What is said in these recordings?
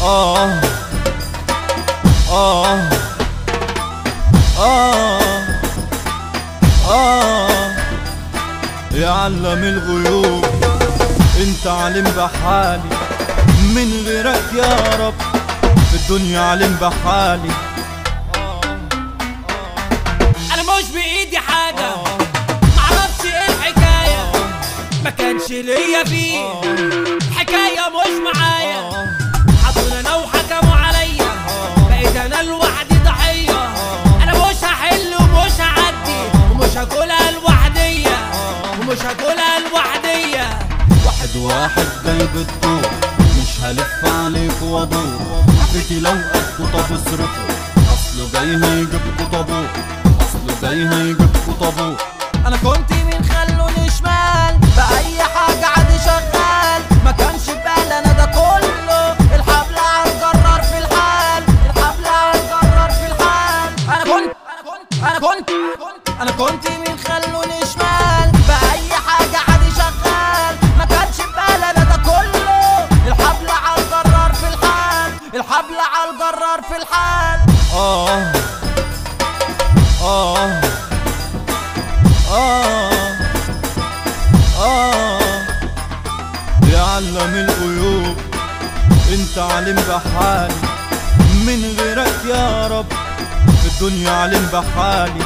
آه آه آه آه يا علم الغيوب انت علم بحالي من غيرك يا رب في الدنيا علم بحالي انا مش بايدي حاجه معرفش ايه الحكايه ما كانش ليا فيه حكايه مش معايا حطونا انا وحكموا عليا بقيت انا لوحدي ضحيه انا مش هحل ومش هعدي ومش هاكلها لوحديه ومش هاكلها لوحديه واحد واحد جاي بالدور مش هلف عليك وادور بيتي لو قدوا طب اصرفوا اصله جاي هيجيبكوا طابور اصله جاي هيجيبكوا طابور انا كنت من خلوني شمال باي حاجه عادي شغال ما كانش في بالي انا ده كله الحبل على الجرار في الحال الحبل على الجرار في الحال انا كنت انا كنت انا كنت من خلوني شمال باي حاجه عادي شغال ما كانش في بالي انا ده كله الحبل على الجرار في الحال الحبل على الجرار في الحال آه آه آه آه يا علم الغيوب انت علم بحالي من غيرك يا رب في الدنيا علم بحالي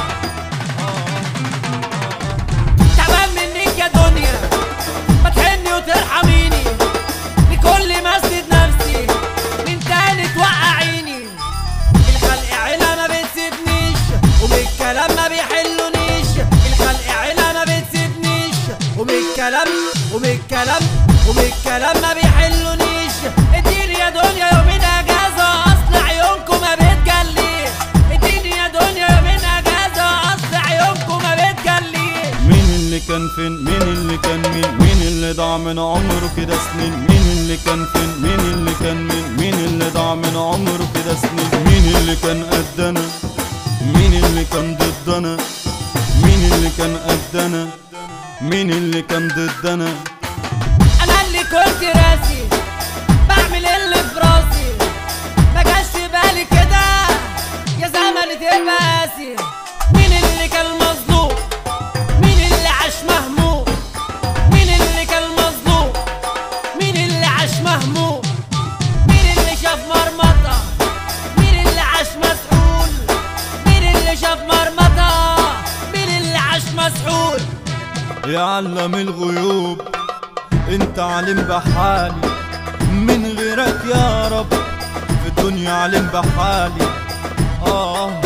تعبان منك يا دنيا ما تحني وترحميني لكل مسجد نفسي من تاني توقعيني الخلق علا ما بتسيبنيش وبالكلام ما بيحلونيش الخلق علا ما بتسيبنيش وبالكلام وبالكلام وبالكلام ما بيحلونيش اديني يا دنيا يومين اجازه اصل عيونكم ما بتجليش اديني يا دنيا يومين اجازه اصل عيونكم ما بتجليش مين اللي كان فين مين اللي كان مين مين اللي ضاع من عمره كده سنين مين اللي كان فين مين اللي كان مين مين اللي ضاع من عمره كده سنين مين اللي كان قدنا مين اللي كان ضدنا مين اللي كان قدنا مين اللي كان ضدنا انا اللي كنت راسي بعمل اللي في راسي ما جاش في بالي كده يا زمن تبقى قاسي مين اللي كان مظلوم مين اللي عاش مهموم مين اللي كان مظلوم مين اللي عاش مهموم مين اللي شاف مرمطة مين اللي عاش مسحول مين اللي شاف مرمطة مين اللي عاش مسحول يا علم الغيوب انت علم بحالي من غيرك يا رب في الدنيا علم بحالي آه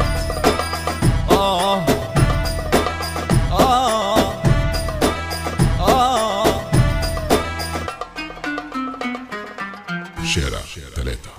آه آه آه شارع ثلاثة